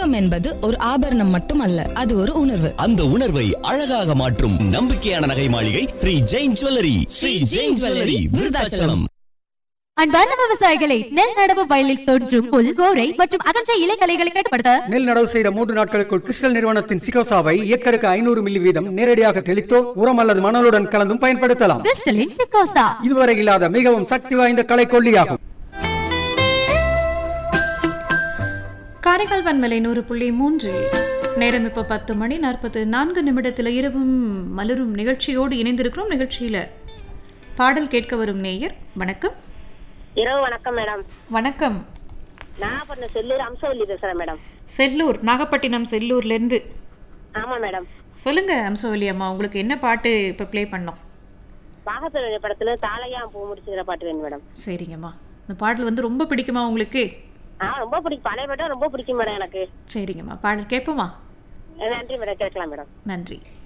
தங்கம் என்பது ஒரு ஆபரணம் மட்டுமல்ல அது ஒரு உணர்வு அந்த உணர்வை அழகாக மாற்றும் நம்பிக்கையான நகை மாளிகை ஸ்ரீ ஜெயின் ஜுவல்லரி ஸ்ரீ ஜெயின் ஜுவல்லரி விருதாச்சலம் அன்பார்ந்த விவசாயிகளை நெல் நடவு வயலில் தோன்றும் புல் கோரை மற்றும் அகன்ற இலைகளைகளை கட்டுப்படுத்த நெல் நடவு செய்த மூன்று நாட்களுக்குள் கிறிஸ்டல் நிறுவனத்தின் சிகோசாவை ஏக்கருக்கு ஐநூறு மில்லி வீதம் நேரடியாக தெளித்தோ உரம் அல்லது மணலுடன் கலந்தும் பயன்படுத்தலாம் கிறிஸ்டலின் சிக்கோசா இதுவரை இல்லாத மிகவும் சக்தி வாய்ந்த களைக்கொல்லியாகும் காரைக்கால் வன்மலை நூறு புள்ளி மூன்றில் நேரம் இப்போ பத்து மணி நாற்பத்து நான்கு நிமிடத்தில் இரவும் மலரும் நிகழ்ச்சியோடு இணைந்திருக்கிறோம் நிகழ்ச்சியில் பாடல் கேட்க வரும் நேயர் வணக்கம் இரவு வணக்கம் மேடம் வணக்கம் நான் பண்ண செல்லூர் அம்சவல்லி பேசுறேன் மேடம் செல்லூர் நாகப்பட்டினம் செல்லூர்லேருந்து ஆமா மேடம் சொல்லுங்க அம்சவல்லி அம்மா உங்களுக்கு என்ன பாட்டு இப்போ ப்ளே பண்ணோம் பாகத்தினுடைய படத்துல தாளையா பூ முடிச்சுக்கிற பாட்டு வேணும் மேடம் சரிங்கம்மா இந்த பாடல் வந்து ரொம்ப பிடிக்குமா உங்களுக்கு ஆ ரொம்ப பிடிக்கும் பழைய பாட்டும் ரொம்ப பிடிக்கும் மேடம் எனக்கு சரிங்கம்மா பாடல் கேட்போமா நன்றி மேடம் கேட்கலாம் மேடம் நன்றி